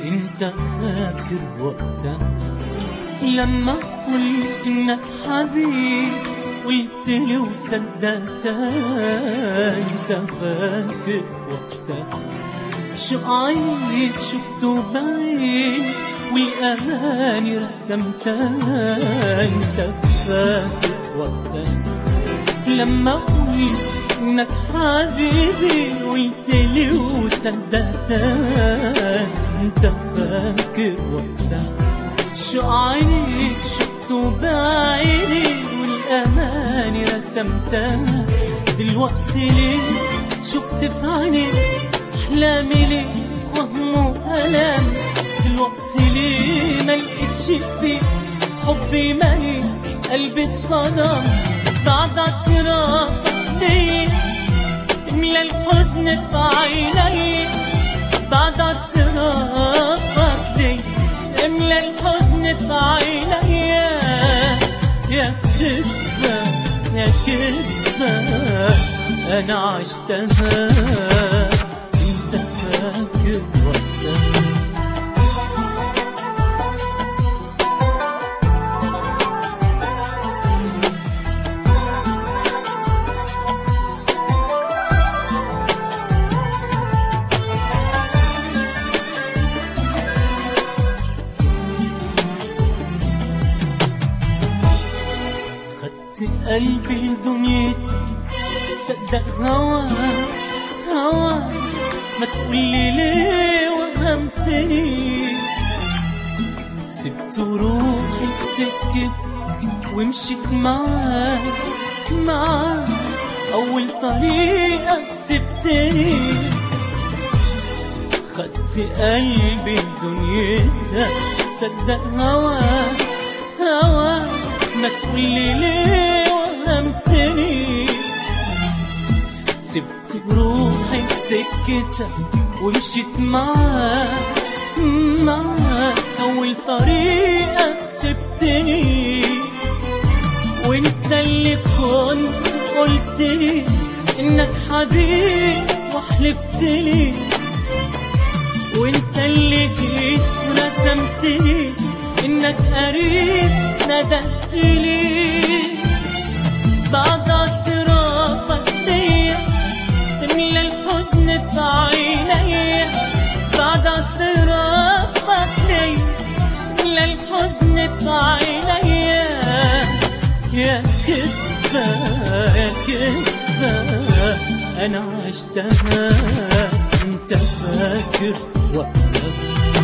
انت فاكر وقتها لما قلت انك حبيب قلت لي وصدقتها انت فاكر وقتها شو عيب شفته بعيد والأماني رسمتها انت فاكر وقتها لما قلت انك حبيبي قلت لي وصدقتها انت فاكر وقتها شو عينيك شفته بعيني والاماني رسمتها دلوقتي ليه شفت في عينيك احلامي ليك وهم والام دلوقتي ليه ما لقيتش فيك حبي مالي قلبي اتصدم بعد اعتراف ليك تملى الحزن في عيني بعد اعترافك ليك تملى الحزن في عيني يا كذبة يا كذبة أنا عشتها أنت فاكر وقتها خدت قلبي لدنيتك صدق هواك هواك ما تقولي ليه وهمتني سبت روحي بسكتك ومشيت معاك معاك أول طريقك سبتني خدت قلبي لدنيتك صدق هواك هواك ما تقولي ليه وهمتني سبت روحي بسكتك ومشيت معاك معاك أول طريقك سبتني وانت اللي كنت قلت لي انك حبيب وحلفت لي وانت اللي جيت ورسمت لي انك قريب ندهت لي بعد اعترافك ليا تملى الحزن في عيني بعد اعترافك ليا تملى الحزن في عيني يا كذبة يا كذبة أنا عشتها أنت فاكر وقتها